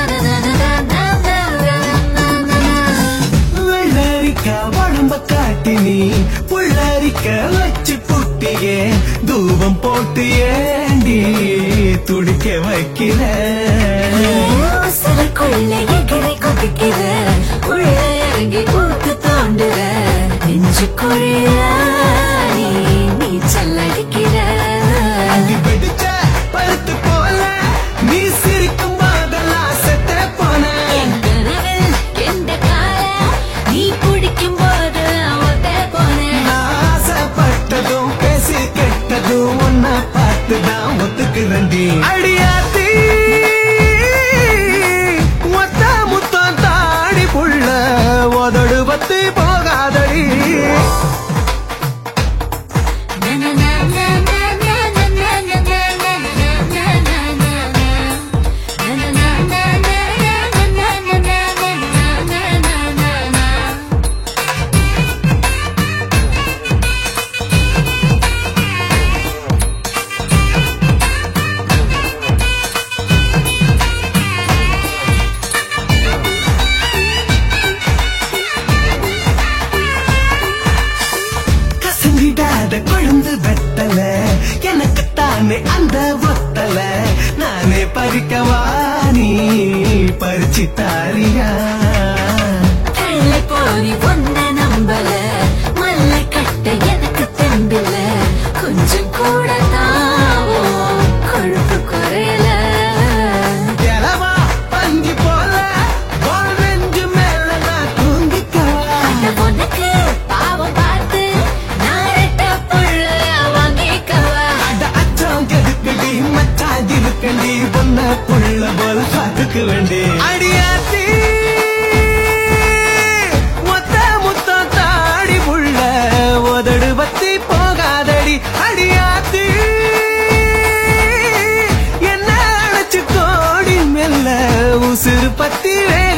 வெள்ளரிக்கா உடம்ப காட்டி நீ புள்ளரிக்க வச்சு புட்டியே தூபம் போட்டு ஏண்டி துடிக்க வைக்கிற சிலக்குள்ள எகிரை கொதிக்கிற உள்ள இறங்கி பூத்து தோண்டுற நெஞ்சுக்குள்ள நீ நீச்சல் அடிக்கிற அடி பிடிச்ச பருத்து போல நீ சிரிக்கும் போதெல்லாம் செத்த போன என் கனவில் எந்த கால நீ குடிக்கும் போது ஒத்த போனேன் நான் ஆசைப்பட்டதும் பேசி கெட்டதும் ஒன்ன பார்த்துதான் ஒத்துக்கிறண்டி அடியாத்தி ஒத்த முத்தம் தாடி புள்ள உதடு பத்தி போகாதடி கசங்கிடாத கொழுந்து வெத்தல எனக்கு தானே அந்த ஒத்தல நானே பறிக்கவா நீ பறிச்சு தாரியா தள்ளை போய் ஒன்ன நம்பல மல்லை கட்ட எனக்கு தெம்பில்ல கொஞ்சம் கூட தாவோ கொழுப்பு குறையல எலவா பஞ்சு போல உன் நெஞ்சு மேல நான் தூங்கிக்கவா அந்த பொண்ணுக்கு பாவம் பார்த்து நான் ரெட்ட புள்ள வாங்கிக்கவா அட அச்சம் கெதுக்கடி மச்சான் இருக்கண்டி பொண்ண புள்ள போல பாத்துக்க வேண்டி அடியாத்தி மொத்த முத்தம் தாடி புள்ள உதடு பத்தி போகாதடி அடியாத்தி என்ன அழைச்சு கோடி மெல்ல உசுறு பத்தி வே